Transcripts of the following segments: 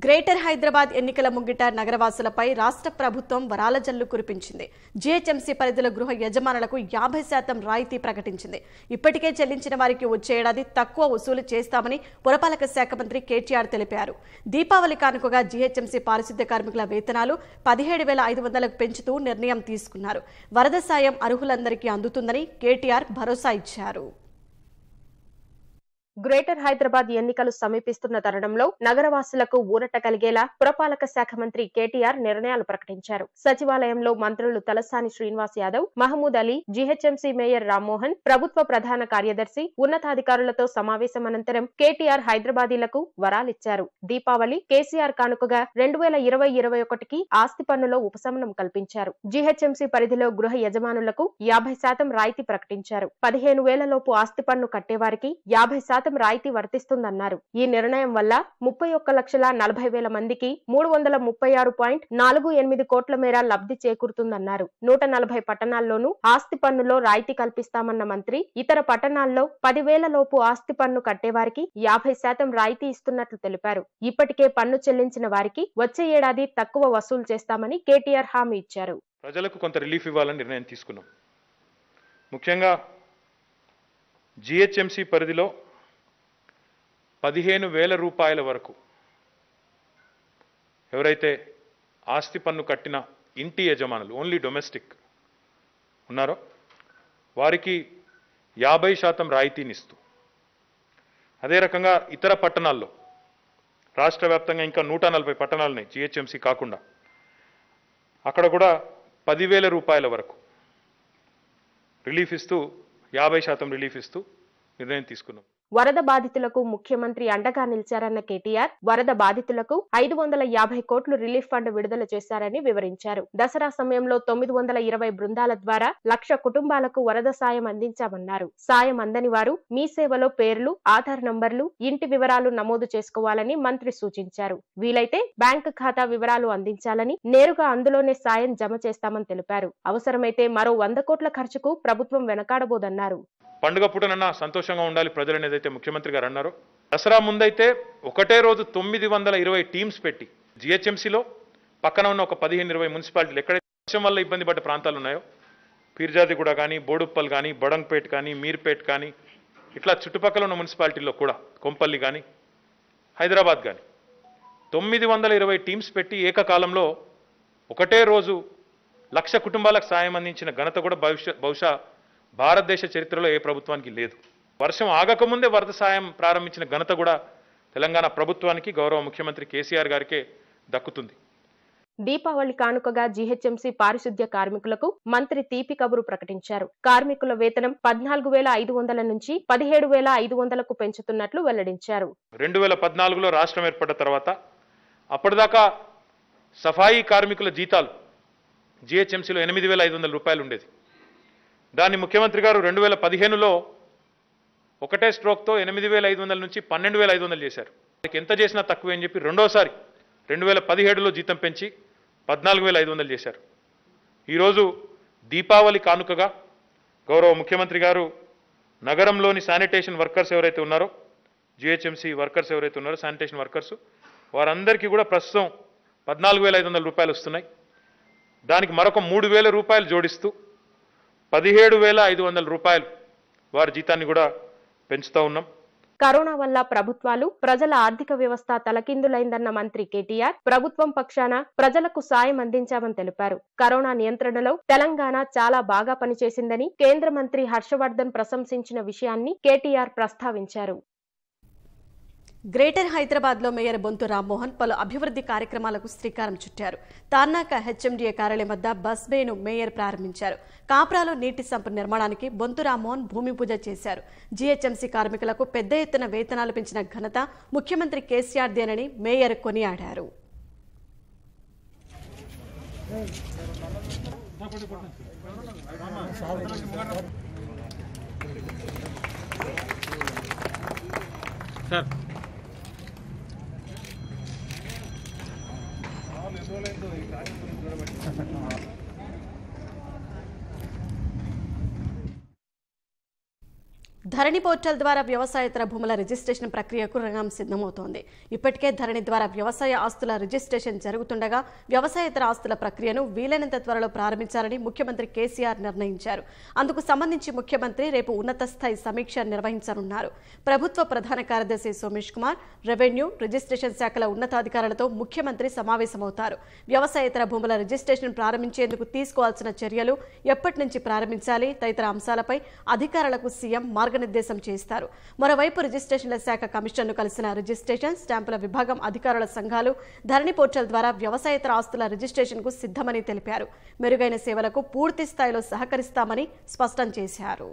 Greater Hyderabad ఎన్నికల ముంగిట నగరవాసులపై రాష్ట్ర ప్రభుత్వం వరాల జల్లు కురిపించింది జీహెచ్ఎంసీ పరిధిలో గృహ యజమానులకు యాభై శాతం రాయితీ ప్రకటించింది ఇప్పటికే చెల్లించిన వారికి వచ్చే ఏడాది తక్కువ వసూలు చేస్తామని పురపాలక శాఖ మంత్రి కేటీఆర్ తెలిపారు దీపావళి కానుకగా జీహెచ్ఎంసీ పారిశుద్ధ్య కార్మికుల వేతనాలు పదిహేడు వేల ఐదు వందలకు పెంచుతూ నిర్ణయం తీసుకున్నారు వరద సాయం అర్హులందరికీ అందుతుందని కేటీఆర్ భరోసా ఇచ్చారు గ్రేటర్ హైదరాబాద్ ఎన్నికలు సమీపిస్తున్న తరుణంలో నగరవాసులకు ఊరట కలిగేలా పురపాలక శాఖ మంత్రి కేటీఆర్ నిర్ణయాలు ప్రకటించారు సచివాలయంలో మంత్రులు తలసాని శ్రీనివాస్ యాదవ్ మహమూద్ అలీ జీహెచ్ఎంసీ మేయర్ రామ్మోహన్ ప్రభుత్వ ప్రధాన కార్యదర్శి ఉన్నతాధికారులతో సమావేశం అనంతరం కేటీఆర్ హైదరాబాదీలకు వరాలిచ్చారు దీపావళి కేసీఆర్ కానుకగా రెండు వేల ఇరవై ఇరవై ఒకటికి ఆస్తి పన్నులో ఉపశమనం కల్పించారు జీహెచ్ఎంసీ పరిధిలో గృహ యజమానులకు యాభై శాతం రాయితీ ప్రకటించారు పదిహేను వేల లోపు ఆస్తి పన్ను కట్టేవారికి యాభై శాతం రాయితీ వర్తిస్తుందన్నారు ఈ నిర్ణయం వల్ల ముప్పై ఒక్క లక్షల నలభై వేల మందికి మూడు వందల ముప్పై ఆరు పాయింట్ నాలుగు ఎనిమిది కోట్ల మేర లబ్ధి చేకూరుతుందన్నారు నూట నలభై పట్టణాల్లోనూ ఆస్తి పన్నులో రాయితీ కల్పిస్తామన్న మంత్రి ఇతర పట్టణాల్లో పదివేల లోపు ఆస్తి పన్ను కట్టేవారికి యాభై శాతం రాయితీ ఇస్తున్నట్లు తెలిపారు ఇప్పటికే పన్ను చెల్లించిన వారికి వచ్చే ఏడాది తక్కువ వసూలు చేస్తామని కేటీఆర్ హామీ ఇచ్చారు ప్రజలకు కొంత రిలీఫ్ ఇవ్వాలని నిర్ణయం తీసుకున్నాం ముఖ్యంగా జిహెచ్ఎంసి పరిధిలో పదిహేను వేల రూపాయల వరకు ఎవరైతే ఆస్తి పన్ను కట్టిన ఇంటి యజమానులు ఓన్లీ డొమెస్టిక్ ఉన్నారో వారికి యాభై శాతం రాయితీనిస్తూ అదే రకంగా ఇతర పట్టణాల్లో రాష్ట్ర వ్యాప్తంగా ఇంకా నూట నలభై పట్టణాలు ఉన్నాయి జిహెచ్ఎంసీ కాకుండా అక్కడ కూడా పదివేల రూపాయల వరకు రిలీఫ్ ఇస్తూ యాభై శాతం రిలీఫ్ ఇస్తూ నిర్ణయం తీసుకున్నాం వరద బాధితులకు ముఖ్యమంత్రి అండగా నిలిచారన్న కేటీఆర్ వరద బాధితులకు ఐదు వందల యాభై కోట్లు రిలీఫ్ ఫండ్ విడుదల చేశారని వివరించారు దసరా సమయంలో తొమ్మిది వందల ఇరవై బృందాల ద్వారా లక్ష కుటుంబాలకు వరద సాయం అందించామన్నారు సాయం అందని వారు మీ సేవలో పేర్లు ఆధార్ నంబర్లు ఇంటి వివరాలు నమోదు చేసుకోవాలని మంత్రి సూచించారు వీలైతే బ్యాంకు ఖాతా వివరాలు అందించాలని నేరుగా అందులోనే సాయం జమ చేస్తామని తెలిపారు అవసరమైతే మరో వంద కోట్ల ఖర్చుకు ప్రభుత్వం వెనకాడబోదన్నారు పండుగ పూటనన్నా సంతోషంగా ఉండాలి ప్రజలు అనేది అయితే ముఖ్యమంత్రి గారు అన్నారు దసరా ముందైతే ఒకటే రోజు తొమ్మిది వందల ఇరవై టీమ్స్ పెట్టి జిహెచ్ఎంసీలో పక్కన ఉన్న ఒక పదిహేను ఇరవై మున్సిపాలిటీలు ఎక్కడైతే వర్షం వల్ల ఇబ్బంది పడ్డ ప్రాంతాలు ఉన్నాయో పీర్జాదిగూడ కానీ బోడుప్పల్ కానీ బొడంగ్పేట్ కానీ మీర్పేట్ కానీ ఇట్లా చుట్టుపక్కల ఉన్న మున్సిపాలిటీల్లో కూడా కొంపల్లి కానీ హైదరాబాద్ కానీ తొమ్మిది వందల ఇరవై టీమ్స్ పెట్టి ఏకకాలంలో ఒకటే రోజు లక్ష కుటుంబాలకు సాయం అందించిన ఘనత కూడా భవిష్య బహుశా భారతదేశ చరిత్రలో ఏ ప్రభుత్వానికి లేదు వర్షం ఆగకముందే వరద సాయం ప్రారంభించిన ఘనత కూడా తెలంగాణ ప్రభుత్వానికి గౌరవ ముఖ్యమంత్రి కేసీఆర్ గారికే దక్కుతుంది దీపావళి కానుకగా జీహెచ్ఎంసీ పారిశుద్ధ్య కార్మికులకు మంత్రి తీపి కబురు ప్రకటించారు కార్మికుల వేతనం పద్నాలుగు వేల ఐదు వందల నుంచి పదిహేడు వేల ఐదు వందలకు పెంచుతున్నట్లు వెల్లడించారు రెండు వేల పద్నాలుగులో రాష్ట్రం ఏర్పడ్డ తర్వాత అప్పటిదాకా సఫాయి కార్మికుల జీతాలు జిహెచ్ఎంసీలో ఎనిమిది వేల ఐదు వందల రూపాయలు ఉండేది దాన్ని ముఖ్యమంత్రి గారు రెండు వేల పదిహేనులో ఒకటే స్ట్రోక్తో ఎనిమిది వేల ఐదు వందల నుంచి పన్నెండు వేల ఐదు వందలు చేశారు వాళ్ళకి ఎంత చేసినా తక్కువే అని చెప్పి రెండోసారి రెండు వేల పదిహేడులో జీతం పెంచి పద్నాలుగు వేల ఐదు వందలు చేశారు ఈరోజు దీపావళి కానుకగా గౌరవ ముఖ్యమంత్రి గారు నగరంలోని శానిటేషన్ వర్కర్స్ ఎవరైతే ఉన్నారో జిహెచ్ఎంసీ వర్కర్స్ ఎవరైతే ఉన్నారో శానిటేషన్ వర్కర్స్ వారందరికీ కూడా ప్రస్తుతం పద్నాలుగు వేల ఐదు వందల రూపాయలు వస్తున్నాయి దానికి మరొక మూడు వేల రూపాయలు జోడిస్తూ పదిహేడు వేల ఐదు వందల రూపాయలు వారి జీతాన్ని కూడా పెంచుతూ ఉన్నాం కరోనా వల్ల ప్రభుత్వాలు ప్రజల ఆర్థిక వ్యవస్థ తలకిందులైందన్న మంత్రి కేటీఆర్ ప్రభుత్వం పక్షాన ప్రజలకు సాయం అందించామని తెలిపారు కరోనా నియంత్రణలో తెలంగాణ చాలా బాగా పనిచేసిందని కేంద్ర మంత్రి హర్షవర్ధన్ ప్రశంసించిన విషయాన్ని కేటీఆర్ ప్రస్తావించారు గ్రేటర్ హైదరాబాద్లో మేయర్ బొంతు రామ్మోహన్ పలు అభివృద్ధి కార్యక్రమాలకు శ్రీకారం చుట్టారు తార్నాక హెచ్ఎండిఏ కార్యాలయం వద్ద బస్ బేను మేయర్ ప్రారంభించారు కాప్రాలో నీటి సంపు నిర్మాణానికి బొంతు రామ్మోహన్ భూమి పూజ చేశారు జీహెచ్ఎంసీ కార్మికులకు పెద్ద ఎత్తున వేతనాలు పెంచిన ఘనత ముఖ్యమంత్రి కేసీఆర్దేనని మేయర్ కొనియాడారు ధరణి పోర్టల్ ద్వారా వ్యవసాయేతర భూముల రిజిస్ట్రేషన్ ప్రక్రియకు రంగం సిద్ధమవుతోంది ఇప్పటికే ధరణి ద్వారా వ్యవసాయ ఆస్తుల రిజిస్ట్రేషన్ జరుగుతుండగా వ్యవసాయేతర ఆస్తుల ప్రక్రియను వీలైనంత త్వరలో ప్రారంభించాలని ముఖ్యమంత్రి కేసీఆర్ నిర్ణయించారు అందుకు సంబంధించి ముఖ్యమంత్రి రేపు ఉన్నత స్థాయి సమీక్ష నిర్వహించనున్నారు ప్రభుత్వ ప్రధాన కార్యదర్శి సోమేష్ కుమార్ రెవెన్యూ రిజిస్ట్రేషన్ శాఖల ఉన్నతాధికారులతో ముఖ్యమంత్రి సమావేశమవుతారు వ్యవసాయేతర భూముల రిజిస్ట్రేషన్ ప్రారంభించేందుకు తీసుకోవాల్సిన చర్యలు ఎప్పటి నుంచి ప్రారంభించాలి తదితర అంశాలపై అధికారులకు సీఎం మార్గనిర్దేశం చేస్తారు మరోవైపు రిజిస్ట్రేషన్ల శాఖ కమిషన్ను కలిసిన రిజిస్ట్రేషన్ స్టాంపుల విభాగం అధికారుల సంఘాలు ధరణి పోర్టల్ ద్వారా వ్యవసాయేతర ఆస్తుల రిజిస్ట్రేషన్కు సిద్ధమని తెలిపారు మెరుగైన సేవలకు పూర్తి స్థాయిలో సహకరిస్తామని స్పష్టం చేశారు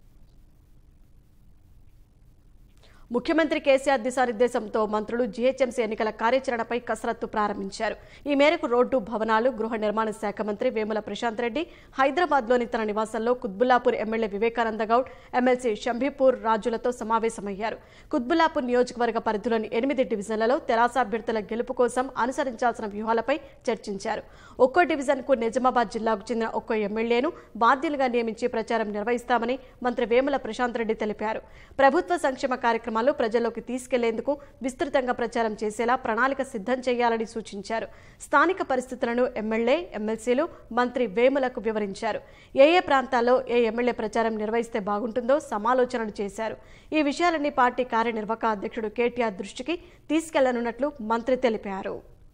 ముఖ్యమంత్రి కేసీఆర్ దిశానిర్దేశంతో మంత్రులు జీహెచ్ఎంసీ ఎన్నికల కార్యాచరణపై కసరత్తు ప్రారంభించారు ఈ మేరకు రోడ్డు భవనాలు గృహ నిర్మాణ శాఖ మంత్రి వేముల ప్రశాంత్ రెడ్డి హైదరాబాద్లోని తన నివాసంలో కుత్బుల్లాపూర్ ఎమ్మెల్యే వివేకానంద గౌడ్ ఎమ్మెల్సీ షంభీపూర్ రాజులతో సమావేశమయ్యారు కుత్బుల్లాపూర్ నియోజకవర్గ పరిధిలోని ఎనిమిది డివిజన్లలో తెరాస అభ్యర్థుల గెలుపు కోసం అనుసరించాల్సిన వ్యూహాలపై చర్చించారు ఒక్కో డివిజన్కు నిజామాబాద్ జిల్లాకు చెందిన ఒక్కో ఎమ్మెల్యేను బాధ్యులుగా నియమించి ప్రచారం నిర్వహిస్తామని మంత్రి వేముల ప్రశాంత్ రెడ్డి తెలిపారు ప్రభుత్వ సంక్షేమ కార్యక్రమాలు ప్రజల్లోకి తీసుకెళ్లేందుకు విస్తృతంగా ప్రచారం చేసేలా ప్రణాళిక సిద్ధం చేయాలని సూచించారు స్థానిక పరిస్థితులను ఎమ్మెల్యే ఎమ్మెల్సీలు మంత్రి వేములకు వివరించారు ఏ ఏ ప్రాంతాల్లో ఏ ఎమ్మెల్యే ప్రచారం నిర్వహిస్తే బాగుంటుందో సమాలోచనలు చేశారు ఈ విషయాలన్నీ పార్టీ కార్యనిర్వాహక అధ్యక్షుడు కేటీఆర్ దృష్టికి తీసుకెళ్లనున్నట్లు మంత్రి తెలిపారు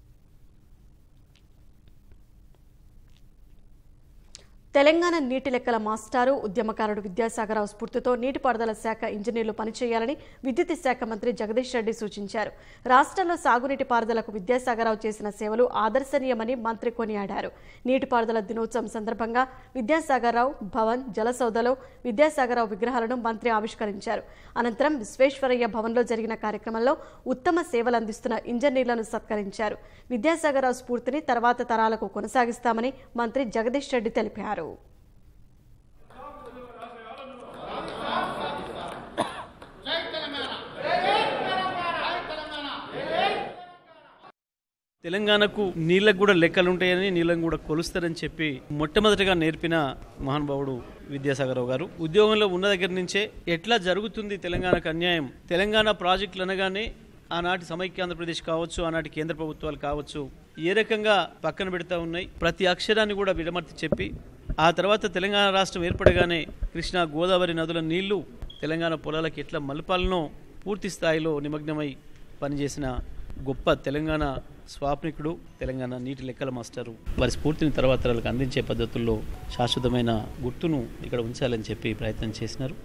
తెలంగాణ నీటి లెక్కల మాస్టారు ఉద్యమకారుడు విద్యాసాగరరావు స్ఫూర్తితో నీటిపారుదల శాఖ ఇంజనీర్లు పనిచేయాలని విద్యుత్ శాఖ మంత్రి జగదీష్ రెడ్డి సూచించారు రాష్ట్రంలో సాగునీటి పారుదలకు విద్యాసాగరరావు చేసిన సేవలు ఆదర్శనీయమని మంత్రి కొనియాడారు నీటిపారుదల దినోత్సవం సందర్భంగా విద్యాసాగరరావు భవన్ జలసౌదలో విద్యాసాగరరావు విగ్రహాలను మంత్రి ఆవిష్కరించారు అనంతరం విశ్వేశ్వరయ్య భవన్లో జరిగిన కార్యక్రమంలో ఉత్తమ సేవలు అందిస్తున్న ఇంజనీర్లను సత్కరించారు విద్యాసాగరరావు స్ఫూర్తిని తర్వాత తరాలకు కొనసాగిస్తామని మంత్రి జగదీష్ రెడ్డి తెలిపారు తెలంగాణకు నీళ్ళకు కూడా లెక్కలు ఉంటాయని నీళ్ళని కూడా కొలుస్తారని చెప్పి మొట్టమొదటిగా నేర్పిన మహానుభావుడు విద్యాసాగరరావు గారు ఉద్యోగంలో ఉన్న దగ్గర నుంచే ఎట్లా జరుగుతుంది తెలంగాణకు అన్యాయం తెలంగాణ ప్రాజెక్టులు అనగానే ఆనాటి సమైక్య ఆంధ్రప్రదేశ్ కావచ్చు ఆనాటి కేంద్ర ప్రభుత్వాలు కావచ్చు ఏ రకంగా పక్కన పెడతా ఉన్నాయి ప్రతి అక్షరాన్ని కూడా విడమర్తి చెప్పి ఆ తర్వాత తెలంగాణ రాష్ట్రం ఏర్పడగానే కృష్ణా గోదావరి నదుల నీళ్లు తెలంగాణ పొలాలకు ఎట్లా మలపాలనో పూర్తి స్థాయిలో నిమగ్నమై పనిచేసిన గొప్ప తెలంగాణ స్వాప్నికుడు తెలంగాణ నీటి లెక్కల మాస్టరు వారి స్ఫూర్తిని తర్వాత తరాలకు అందించే పద్ధతుల్లో శాశ్వతమైన గుర్తును ఇక్కడ ఉంచాలని చెప్పి ప్రయత్నం చేసినారు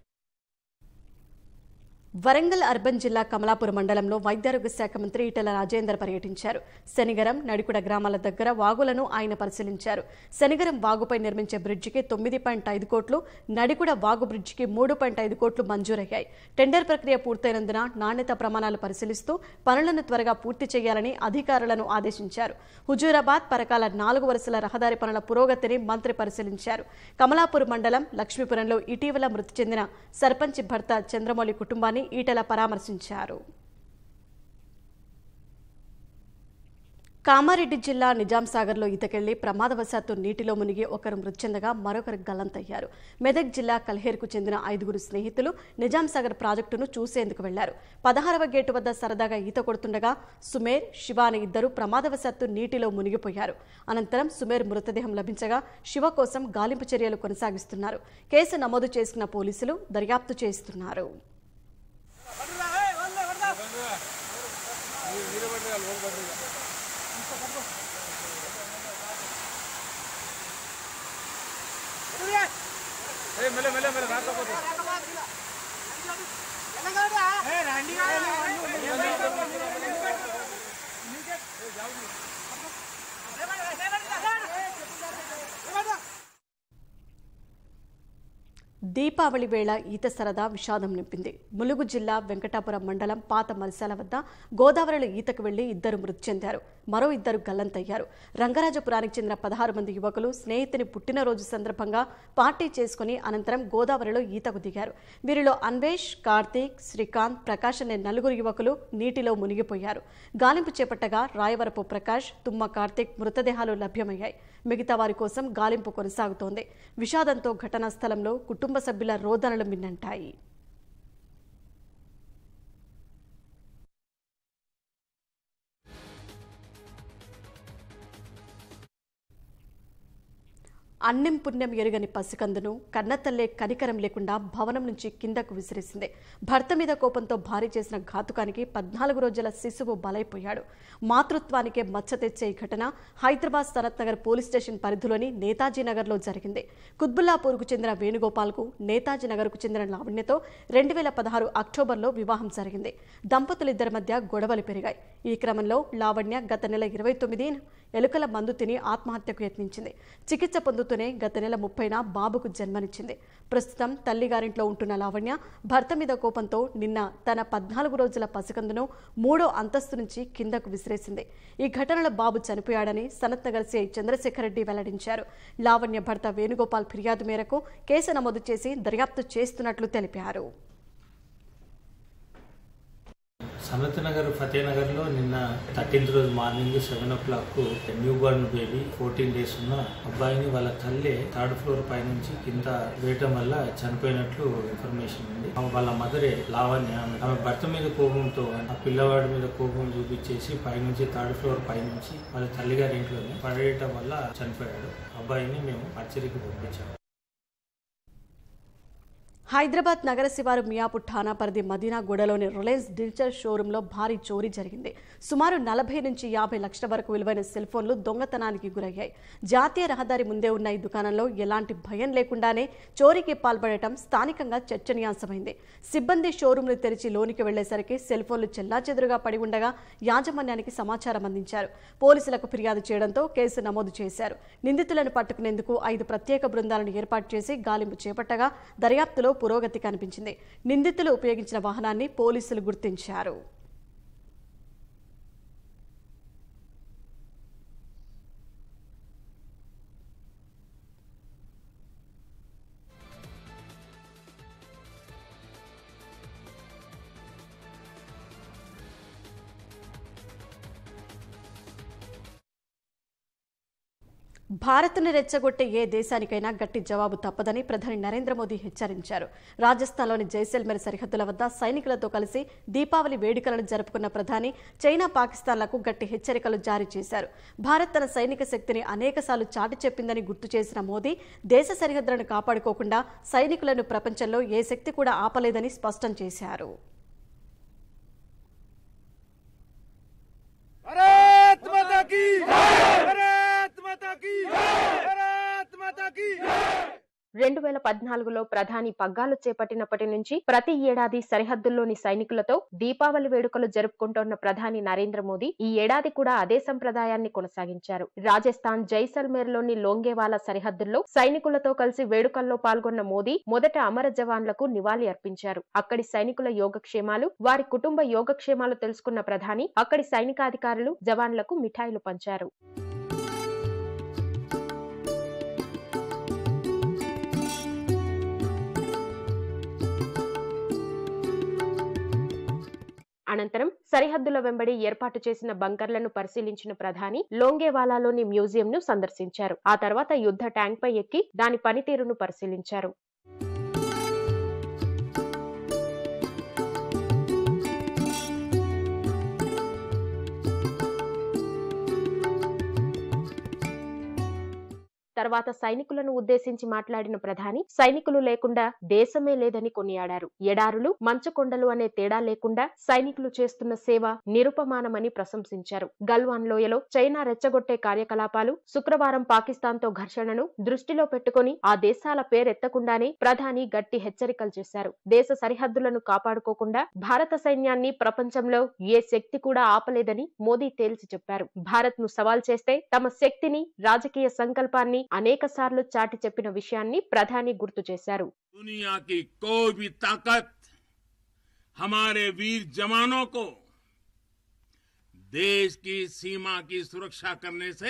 వరంగల్ అర్బన్ జిల్లా కమలాపురం మండలంలో వైద్యారోగ్య శాఖ మంత్రి ఈటెల రాజేందర్ పర్యటించారు శనిగరం నడికుడ గ్రామాల దగ్గర వాగులను ఆయన పరిశీలించారు శనిగరం వాగుపై నిర్మించే బ్రిడ్జికి తొమ్మిది పాయింట్ ఐదు కోట్లు నడికుడ వాగు బ్రిడ్జికి మూడు పాయింట్ ఐదు కోట్లు మంజూరయ్యాయి టెండర్ ప్రక్రియ పూర్తయినందున నాణ్యత ప్రమాణాలు పరిశీలిస్తూ పనులను త్వరగా పూర్తి చేయాలని అధికారులను ఆదేశించారు హుజూరాబాద్ పరకాల నాలుగు వరుసల రహదారి పనుల పురోగతిని మంత్రి పరిశీలించారు కమలాపూర్ మండలం లక్ష్మీపురంలో ఇటీవల మృతి చెందిన సర్పంచ్ భర్త చంద్రమౌళి కుటుంబాన్ని ఈటెల పరామర్శించారు కామారెడ్డి జిల్లా నిజాం సాగర్లో ఈతకెళ్లి ప్రమాదవశాత్తు నీటిలో మునిగి ఒకరు మృతి చెందగా మరొకరు గల్లంతయ్యారు మెదక్ జిల్లా కల్హేర్కు చెందిన ఐదుగురు స్నేహితులు నిజాం సాగర్ ప్రాజెక్టును చూసేందుకు వెళ్లారు పదహారవ గేటు వద్ద సరదాగా ఈత కొడుతుండగా సుమేర్ శివ అనే ఇద్దరు ప్రమాదవశాత్తు నీటిలో మునిగిపోయారు అనంతరం సుమేర్ మృతదేహం లభించగా శివ కోసం గాలింపు చర్యలు కొనసాగిస్తున్నారు కేసు నమోదు చేసుకున్న పోలీసులు దర్యాప్తు చేస్తున్నారు దీపావళి వేళ ఈత సరదా విషాదం నింపింది ములుగు జిల్లా వెంకటాపురం మండలం పాత మలిసాల వద్ద గోదావరిలో ఈతకు వెళ్లి ఇద్దరు మృతి చెందారు మరో ఇద్దరు గల్లంతయ్యారు రంగరాజపురానికి చెందిన పదహారు మంది యువకులు స్నేహితుని పుట్టినరోజు సందర్భంగా పార్టీ చేసుకుని అనంతరం గోదావరిలో ఈతకు దిగారు వీరిలో అన్వేష్ కార్తీక్ శ్రీకాంత్ ప్రకాష్ అనే నలుగురు యువకులు నీటిలో మునిగిపోయారు గాలింపు చేపట్టగా రాయవరపు ప్రకాష్ తుమ్మ కార్తీక్ మృతదేహాలు లభ్యమయ్యాయి మిగతా వారి కోసం గాలింపు కొనసాగుతోంది విషాదంతో ఘటనా స్థలంలో కుటుంబ కుటుంబ సభ్యుల రోదనలు మిన్నంటాయి అన్నం పుణ్యం ఎరుగని పసికందును కన్నతల్లే కనికరం లేకుండా భవనం నుంచి కిందకు విసిరేసింది భర్త మీద కోపంతో భారీ చేసిన ఘాతుకానికి పద్నాలుగు రోజుల శిశువు బలైపోయాడు మాతృత్వానికే మచ్చ తెచ్చే ఈ ఘటన హైదరాబాద్ సనత్ నగర్ పోలీస్ స్టేషన్ పరిధిలోని నేతాజీ నగర్లో జరిగింది కుత్బుల్లాపూర్కు చెందిన వేణుగోపాల్కు నేతాజీ నగర్కు చెందిన లావణ్యతో రెండు వేల పదహారు అక్టోబర్లో వివాహం జరిగింది దంపతులిద్దరి మధ్య గొడవలు పెరిగాయి ఈ క్రమంలో లావణ్య గత నెల ఇరవై తొమ్మిది ఎలుకల మందు తిని ఆత్మహత్యకు యత్నించింది చికిత్స పొందుతూనే గత నెల ముప్పైన బాబుకు జన్మనిచ్చింది ప్రస్తుతం తల్లిగారింట్లో ఉంటున్న లావణ్య భర్త మీద కోపంతో నిన్న తన పద్నాలుగు రోజుల పసికందును మూడో అంతస్తు నుంచి కిందకు విసిరేసింది ఈ ఘటనలో బాబు చనిపోయాడని సనత్ నగర్ సిఐ చంద్రశేఖర్ రెడ్డి వెల్లడించారు లావణ్య భర్త వేణుగోపాల్ ఫిర్యాదు మేరకు కేసు నమోదు చేసి దర్యాప్తు చేస్తున్నట్లు తెలిపారు సమత్ నగర్ ఫతేనగర్ లో నిన్న థర్టీన్త్ రోజు మార్నింగ్ సెవెన్ ఓ క్లాక్ కు new born baby fourteen days ఉన్న అబ్బాయిని వాళ్ళ తల్లి థర్డ్ ఫ్లోర్ పై నుంచి కింద వేయటం వల్ల చనిపోయినట్లు ఇన్ఫర్మేషన్ ఉంది ఆమె వాళ్ళ మదరే లావణ్య ఆమె ఆమె భర్త మీద కోపంతో ఆ పిల్లవాడి మీద కోపం చూపించేసి పైనుంచి థర్డ్ ఫ్లోర్ పై నుంచి వాళ్ళ తల్లిగారి ఇంట్లోనే పడేయటం వల్ల చనిపోయాడు అబ్బాయిని మేము అచ్చరికి పంపించాము హైదరాబాద్ నగర శివారు మియాపూర్ ఠాణా పరిధి మదీనా గూడలోని రిలయన్స్ డిజిటల్ షోరూంలో భారీ చోరీ జరిగింది సుమారు నలభై నుంచి యాభై లక్షల వరకు విలువైన సెల్ ఫోన్లు దొంగతనానికి గురయ్యాయి జాతీయ రహదారి ముందే ఉన్న ఈ దుకాణంలో ఎలాంటి భయం లేకుండానే చోరీకి పాల్పడటం స్థానికంగా చర్చనీయాంశమైంది సిబ్బంది షోరూంను తెరిచి లోనికి వెళ్లేసరికి సెల్ ఫోన్లు చెల్లాచెదురుగా పడి ఉండగా యాజమాన్యానికి సమాచారం అందించారు పోలీసులకు ఫిర్యాదు చేయడంతో కేసు నమోదు చేశారు నిందితులను పట్టుకునేందుకు ఐదు ప్రత్యేక బృందాలను ఏర్పాటు చేసి గాలింపు చేపట్టగా దర్యాప్తులో పురోగతి కనిపించింది నిందితులు ఉపయోగించిన వాహనాన్ని పోలీసులు గుర్తించారు భారత్ను రెచ్చగొట్టే ఏ దేశానికైనా గట్టి జవాబు తప్పదని ప్రధాని నరేంద్ర మోదీ హెచ్చరించారు రాజస్థాన్లోని జైసల్మేర్ సరిహద్దుల వద్ద సైనికులతో కలిసి దీపావళి వేడుకలను జరుపుకున్న ప్రధాని చైనా పాకిస్తాన్లకు గట్టి హెచ్చరికలు జారీ చేశారు భారత్ తన సైనిక శక్తిని అనేకసార్లు చాటి చెప్పిందని గుర్తు చేసిన మోదీ దేశ సరిహద్దులను కాపాడుకోకుండా సైనికులను ప్రపంచంలో ఏ శక్తి కూడా ఆపలేదని స్పష్టం చేశారు भारत माता की भारत माता की भारत माता की రెండు వేల పద్నాలుగులో ప్రధాని పగ్గాలు చేపట్టినప్పటి నుంచి ప్రతి ఏడాది సరిహద్దుల్లోని సైనికులతో దీపావళి వేడుకలు జరుపుకుంటోన్న ప్రధాని నరేంద్ర మోదీ ఈ ఏడాది కూడా అదే సంప్రదాయాన్ని కొనసాగించారు రాజస్థాన్ జైసల్మేర్ లోని లోంగేవాలా సరిహద్దుల్లో సైనికులతో కలిసి వేడుకల్లో పాల్గొన్న మోదీ మొదట అమర జవాన్లకు నివాళి అర్పించారు అక్కడి సైనికుల యోగక్షేమాలు వారి కుటుంబ యోగక్షేమాలు తెలుసుకున్న ప్రధాని అక్కడి సైనికాధికారులు జవాన్లకు మిఠాయిలు పంచారు అనంతరం సరిహద్దుల వెంబడి ఏర్పాటు చేసిన బంకర్లను పరిశీలించిన ప్రధాని లోంగేవాలాలోని మ్యూజియం ను సందర్శించారు ఆ తర్వాత యుద్ధ ట్యాంక్ పై ఎక్కి దాని పనితీరును పరిశీలించారు తర్వాత సైనికులను ఉద్దేశించి మాట్లాడిన ప్రధాని సైనికులు లేకుండా దేశమే లేదని కొనియాడారు ఎడారులు మంచుకొండలు అనే తేడా లేకుండా సైనికులు చేస్తున్న సేవ నిరుపమానమని ప్రశంసించారు గల్వాన్ లోయలో చైనా రెచ్చగొట్టే కార్యకలాపాలు శుక్రవారం పాకిస్తాన్ తో ఘర్షణను దృష్టిలో పెట్టుకుని ఆ దేశాల పేరెత్తకుండానే ప్రధాని గట్టి హెచ్చరికలు చేశారు దేశ సరిహద్దులను కాపాడుకోకుండా భారత సైన్యాన్ని ప్రపంచంలో ఏ శక్తి కూడా ఆపలేదని మోదీ తేల్చి చెప్పారు భారత్ ను సవాల్ చేస్తే తమ శక్తిని రాజకీయ సంకల్పాన్ని అనేక సార్లు చాటి చెప్పిన విషయాన్ని ప్రధాని గుర్తు చేశారు दुनिया की कोई भी ताकत हमारे वीर जवानों को देश की सीमा की सुरक्षा करने से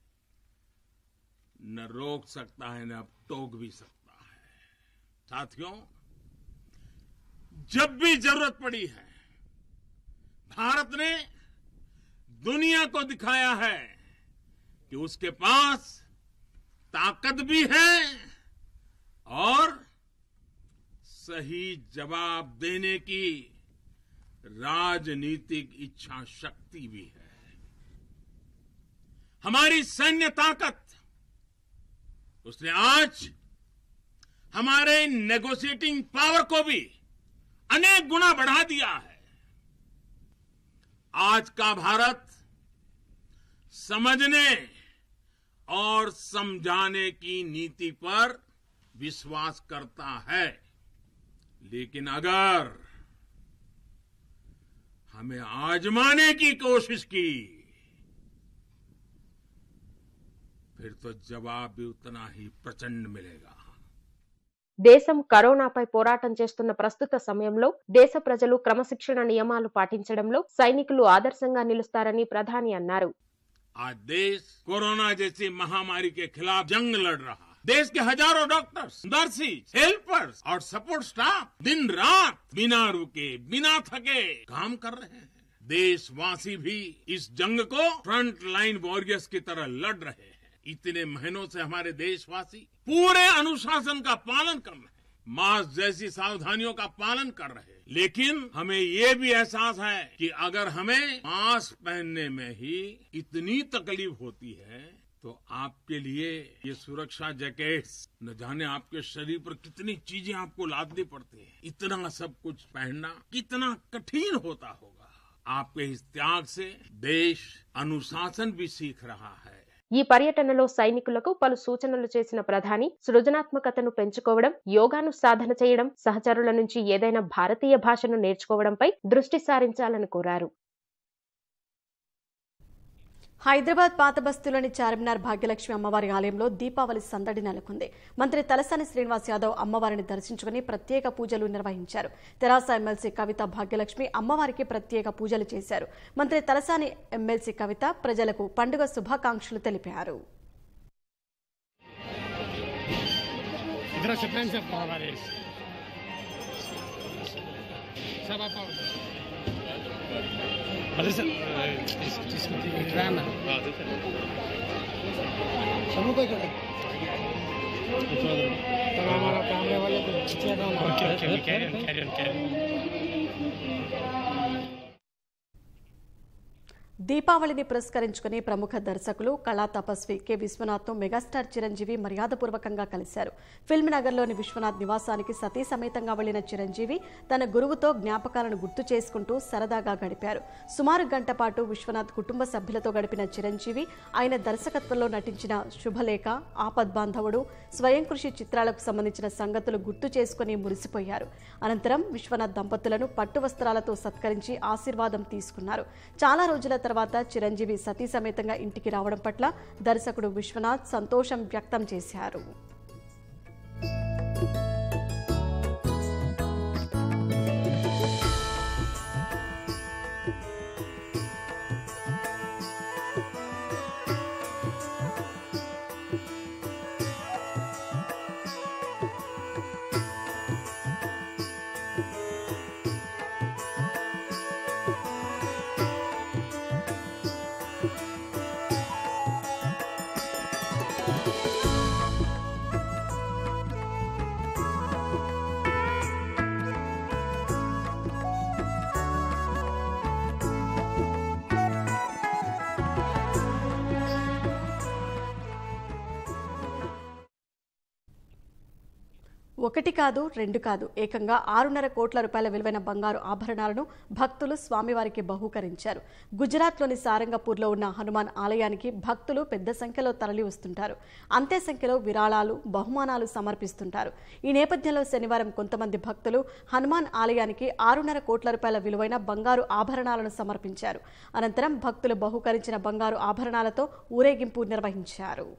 न रोक सकता है न टोक भी सकता है साथियों जब भी जरूरत पड़ी है भारत ने दुनिया को दिखाया है कि उसके पास ताकत भी है और सही जवाब देने की राजनीतिक इच्छा शक्ति भी है हमारी सैन्य ताकत उसने आज हमारे नेगोशिएटिंग पावर को भी अनेक गुना बढ़ा दिया है आज का भारत समझने और समझाने की नीति पर विश्वास करता है लेकिन अगर हमें आजमाने की कोशिश की फिर तो जवाब भी उतना ही प्रचंड मिलेगा దేశం కరోనాపై పోరాటం చేస్తున్న ప్రస్తుత సమయంలో దేశ ప్రజలు క్రమశిక్షణ నియమాలు పాటించడంలో సైనికులు ఆదర్శంగా నిలుస్తారని ప్రధాని అన్నారు आज देश कोरोना जैसी महामारी के खिलाफ जंग लड़ रहा है देश के हजारों डॉक्टर्स नर्सिस हेल्पर्स और सपोर्ट स्टाफ दिन रात बिना रुके बिना थके काम कर रहे हैं देशवासी भी इस जंग को फ्रंट लाइन वॉरियर्स की तरह लड़ रहे हैं इतने महीनों से हमारे देशवासी पूरे अनुशासन का पालन कर रहे हैं मास्क जैसी सावधानियों का पालन कर रहे हैं लेकिन हमें ये भी एहसास है कि अगर हमें मास्क पहनने में ही इतनी तकलीफ होती है तो आपके लिए ये सुरक्षा जैकेट्स न जाने आपके शरीर पर कितनी चीजें आपको लादनी पड़ती है इतना सब कुछ पहनना कितना कठिन होता होगा आपके इस त्याग से देश अनुशासन भी सीख रहा है ఈ పర్యటనలో సైనికులకు పలు సూచనలు చేసిన ప్రధాని సృజనాత్మకతను పెంచుకోవడం యోగాను సాధన చేయడం సహచరుల నుంచి ఏదైనా భారతీయ భాషను నేర్చుకోవడంపై దృష్టి సారించాలని కోరారు హైదరాబాద్ పాత బస్తీలోని చార్మినార్ భాగ్యలక్ష్మి అమ్మవారి ఆలయంలో దీపావళి సందడి నెలకొంది మంత్రి తలసాని శ్రీనివాస్ యాదవ్ అమ్మవారిని దర్శించుకుని ప్రత్యేక పూజలు నిర్వహించారు తెరాస ఎమ్మెల్సీ కవిత భాగ్యలక్ష్మి అమ్మవారికి ప్రత్యేక పూజలు చేశారు మంత్రి తలసాని ఎమ్మెల్సీ కవిత ప్రజలకు పండుగ శుభాకాంక్షలు తెలిపారు Idrah se prende para varios. Sama pa. Madrasa తీసుకుంటే రానా समूह को कर तो हमारा कैमरे वाले को check okay okay carry on carry on carry దీపావళిని పురస్కరించుకుని ప్రముఖ దర్శకులు కళా తపస్వి కె విశ్వనాథ్ను మెగాస్టార్ చిరంజీవి మర్యాదపూర్వకంగా కలిశారు ఫిల్మ్ నగర్లోని విశ్వనాథ్ నివాసానికి సతీ సమేతంగా వెళ్లిన చిరంజీవి తన గురువుతో జ్ఞాపకాలను గుర్తు చేసుకుంటూ సరదాగా గడిపారు సుమారు గంట పాటు విశ్వనాథ్ కుటుంబ సభ్యులతో గడిపిన చిరంజీవి ఆయన దర్శకత్వంలో నటించిన శుభలేఖ ఆపద్బాంధవుడు స్వయం కృషి చిత్రాలకు సంబంధించిన సంగతులు గుర్తు చేసుకుని మురిసిపోయారు అనంతరం విశ్వనాథ్ దంపతులను పట్టు వస్త్రాలతో సత్కరించి ఆశీర్వాదం తీసుకున్నారు చాలా రోజుల తర్వాత చిరంజీవి సతీ సమేతంగా ఇంటికి రావడం పట్ల దర్శకుడు విశ్వనాథ్ సంతోషం వ్యక్తం చేశారు ఒకటి కాదు రెండు కాదు ఏకంగా ఆరున్నర కోట్ల రూపాయల విలువైన బంగారు ఆభరణాలను భక్తులు స్వామివారికి బహూకరించారు గుజరాత్లోని సారంగపూర్లో ఉన్న హనుమాన్ ఆలయానికి భక్తులు పెద్ద సంఖ్యలో తరలి వస్తుంటారు అంతే సంఖ్యలో విరాళాలు బహుమానాలు సమర్పిస్తుంటారు ఈ నేపథ్యంలో శనివారం కొంతమంది భక్తులు హనుమాన్ ఆలయానికి ఆరున్నర కోట్ల రూపాయల విలువైన బంగారు ఆభరణాలను సమర్పించారు అనంతరం భక్తులు బహూకరించిన బంగారు ఆభరణాలతో ఊరేగింపు నిర్వహించారు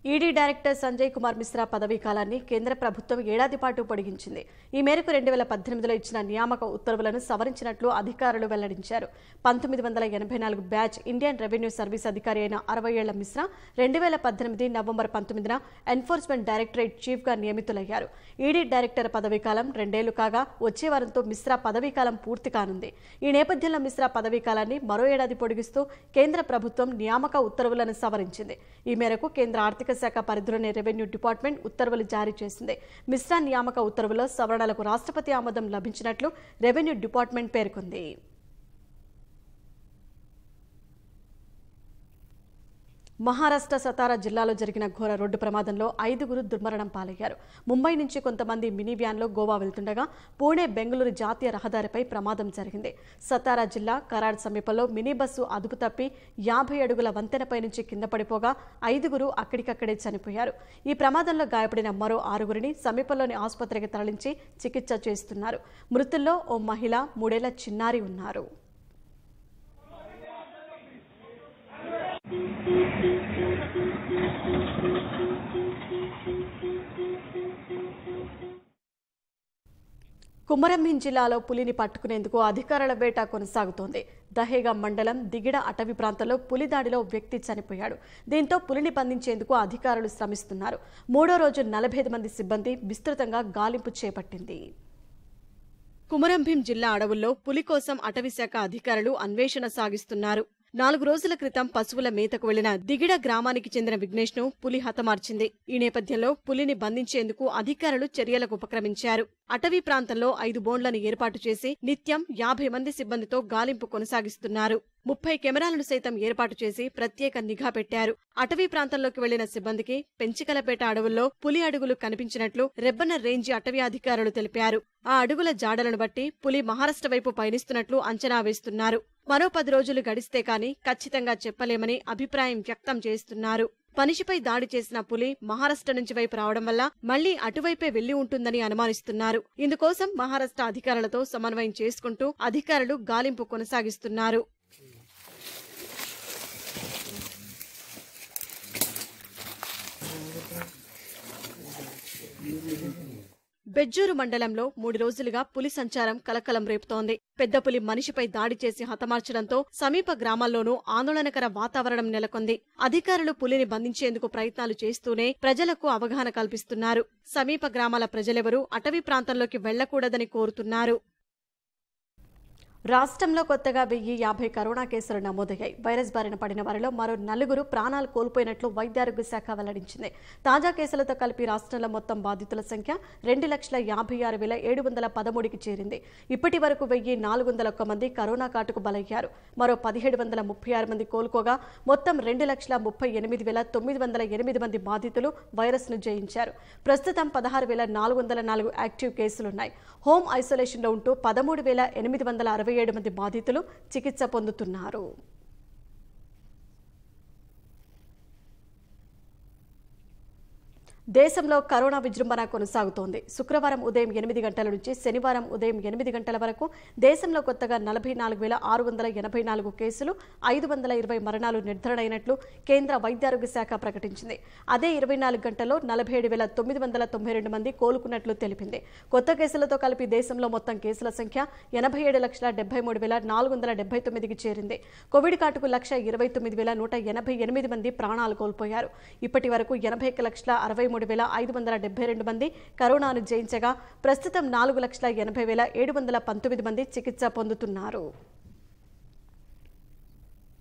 ఈడీ డైరెక్టర్ సంజయ్ కుమార్ మిశ్రా పదవీ కాలాన్ని కేంద్ర ప్రభుత్వం ఏడాది పాటు పొడిగించింది ఈ మేరకు రెండు వేల పద్దెనిమిదిలో ఇచ్చిన నియామక ఉత్తర్వులను సవరించినట్లు అధికారులు వెల్లడించారు పంతొమ్మిది వందల ఎనభై నాలుగు బ్యాచ్ ఇండియన్ రెవెన్యూ సర్వీస్ అధికారి అయిన అరవై ఏళ్ల మిశ్రా రెండు వేల పద్దెనిమిది నవంబర్ పంతొమ్మిదిన ఎన్ఫోర్స్మెంట్ డైరెక్టరేట్ చీఫ్గా నియమితులయ్యారు ఈడీ డైరెక్టర్ పదవీ కాలం రెండేళ్లు కాగా వచ్చే వారంతో మిశ్రా పదవీ కాలం పూర్తి కానుంది ఈ నేపథ్యంలో మిశ్రా పదవీ కాలాన్ని మరో ఏడాది పొడిగిస్తూ కేంద్ర ప్రభుత్వం నియామక ఉత్తర్వులను సవరించింది ఈ మేరకు కేంద్ర ఆర్థిక శాఖ పరిధిలోని రెవెన్యూ డిపార్ట్మెంట్ ఉత్తర్వులు జారీ చేసింది మిశ్రా నియామక ఉత్తర్వులో సవరణలకు రాష్ట్రపతి ఆమోదం లభించినట్లు రెవెన్యూ డిపార్ట్మెంట్ పేర్కొంది మహారాష్ట్ర సతారా జిల్లాలో జరిగిన ఘోర రోడ్డు ప్రమాదంలో ఐదుగురు దుర్మరణం పాలయ్యారు ముంబై నుంచి కొంతమంది మినీ వ్యాన్లో గోవా వెళ్తుండగా పూణే బెంగళూరు జాతీయ రహదారిపై ప్రమాదం జరిగింది సతారా జిల్లా కరాడ్ సమీపంలో మినీ బస్సు అదుపు తప్పి యాభై అడుగుల వంతెనపై నుంచి కింద పడిపోగా ఐదుగురు అక్కడికక్కడే చనిపోయారు ఈ ప్రమాదంలో గాయపడిన మరో ఆరుగురిని సమీపంలోని ఆసుపత్రికి తరలించి చికిత్స చేస్తున్నారు మృతుల్లో ఓ మహిళ మూడేళ్ల చిన్నారి ఉన్నారు కుమరంభీం జిల్లాలో పులిని పట్టుకునేందుకు అధికారుల వేట కొనసాగుతోంది దహేగా మండలం దిగిడ అటవీ ప్రాంతంలో పులి దాడిలో వ్యక్తి చనిపోయాడు దీంతో పులిని బంధించేందుకు అధికారులు శ్రమిస్తున్నారు మూడో రోజు నలభై మంది సిబ్బంది విస్తృతంగా గాలింపు చేపట్టింది కుమరంభీం జిల్లా అడవుల్లో పులి కోసం అటవీశాఖ అధికారులు అన్వేషణ సాగిస్తున్నారు నాలుగు రోజుల క్రితం పశువుల మేతకు వెళ్లిన దిగిడ గ్రామానికి చెందిన విఘ్నేష్ ను పులి హతమార్చింది ఈ నేపథ్యంలో పులిని బంధించేందుకు అధికారులు చర్యలకు ఉపక్రమించారు అటవీ ప్రాంతంలో ఐదు బోన్లను ఏర్పాటు చేసి నిత్యం యాభై మంది సిబ్బందితో గాలింపు కొనసాగిస్తున్నారు ముప్పై కెమెరాలను సైతం ఏర్పాటు చేసి ప్రత్యేక నిఘా పెట్టారు అటవీ ప్రాంతంలోకి వెళ్లిన సిబ్బందికి పెంచికలపేట అడవుల్లో పులి అడుగులు కనిపించినట్లు రెబ్బన రేంజి అటవీ అధికారులు తెలిపారు ఆ అడుగుల జాడలను బట్టి పులి మహారాష్ట్ర వైపు పయనిస్తున్నట్లు అంచనా వేస్తున్నారు మరో పది రోజులు గడిస్తే కాని ఖచ్చితంగా చెప్పలేమని అభిప్రాయం వ్యక్తం చేస్తున్నారు మనిషిపై దాడి చేసిన పులి మహారాష్ట్ర నుంచి వైపు రావడం వల్ల మళ్లీ అటువైపే వెళ్లి ఉంటుందని అనుమానిస్తున్నారు ఇందుకోసం మహారాష్ట్ర అధికారులతో సమన్వయం చేసుకుంటూ అధికారులు గాలింపు కొనసాగిస్తున్నారు బెజ్జూరు మండలంలో మూడు రోజులుగా పులి సంచారం కలకలం రేపుతోంది పెద్ద పులి మనిషిపై దాడి చేసి హతమార్చడంతో సమీప గ్రామాల్లోనూ ఆందోళనకర వాతావరణం నెలకొంది అధికారులు పులిని బంధించేందుకు ప్రయత్నాలు చేస్తూనే ప్రజలకు అవగాహన కల్పిస్తున్నారు సమీప గ్రామాల ప్రజలెవరూ అటవీ ప్రాంతంలోకి వెళ్లకూడదని కోరుతున్నారు రాష్ట్రంలో కొత్తగా వెయ్యి యాభై కరోనా కేసులు నమోదయ్యాయి వైరస్ బారిన పడిన వారిలో మరో నలుగురు ప్రాణాలు కోల్పోయినట్లు వైద్యారోగ్య శాఖ వెల్లడించింది తాజా కేసులతో కలిపి రాష్ట్రంలో మొత్తం బాధితుల సంఖ్య రెండు లక్షల యాభై ఆరు వేల ఏడు వందల పదమూడుకి చేరింది ఇప్పటి వరకు వెయ్యి నాలుగు వందల ఒక్క మంది కరోనా కాటుకు బలయ్యారు మరో పదిహేడు వందల ముప్పై ఆరు మంది కోలుకోగా మొత్తం రెండు లక్షల ముప్పై ఎనిమిది వేల తొమ్మిది వందల ఎనిమిది మంది బాధితులు వైరస్ను జయించారు ప్రస్తుతం పదహారు వేల నాలుగు వందల నాలుగు యాక్టివ్ కేసులున్నాయి హోమ్ ఐసోలేషన్లో ఉంటూ పదమూడు వేల ఎనిమిది వందల అరవై ఏడు మంది బాధితులు చికిత్స పొందుతున్నారు దేశంలో కరోనా విజృంభణ కొనసాగుతోంది శుక్రవారం ఉదయం ఎనిమిది గంటల నుంచి శనివారం ఉదయం ఎనిమిది గంటల వరకు దేశంలో కొత్తగా నలభై నాలుగు వేల ఆరు వందల ఎనభై నాలుగు కేసులు ఐదు వందల ఇరవై మరణాలు నిర్ధారణ అయినట్లు కేంద్ర వైద్యారోగ్య శాఖ ప్రకటించింది అదే ఇరవై నాలుగు గంటల్లో నలభై ఏడు వేల తొమ్మిది వందల తొంభై రెండు మంది కోలుకున్నట్లు తెలిపింది కొత్త కేసులతో కలిపి దేశంలో మొత్తం కేసుల సంఖ్య ఎనభై ఏడు లక్షల డెబ్బై మూడు వేల నాలుగు వందల డెబ్బై తొమ్మిదికి చేరింది కోవిడ్ కాటుకు లక్ష ఇరవై తొమ్మిది వేల నూట ఎనభై ఎనిమిది మంది ప్రాణాలు కోల్పోయారు ఇప్పటి వరకు ఎనభై ఒక్క లక్షల అరవై మూడు వేల ఐదు వందల డెబ్బై రెండు మంది కరోనాను జయించగా ప్రస్తుతం నాలుగు లక్షల ఎనభై వేల ఏడు వందల పంతొమ్మిది మంది చికిత్స పొందుతున్నారు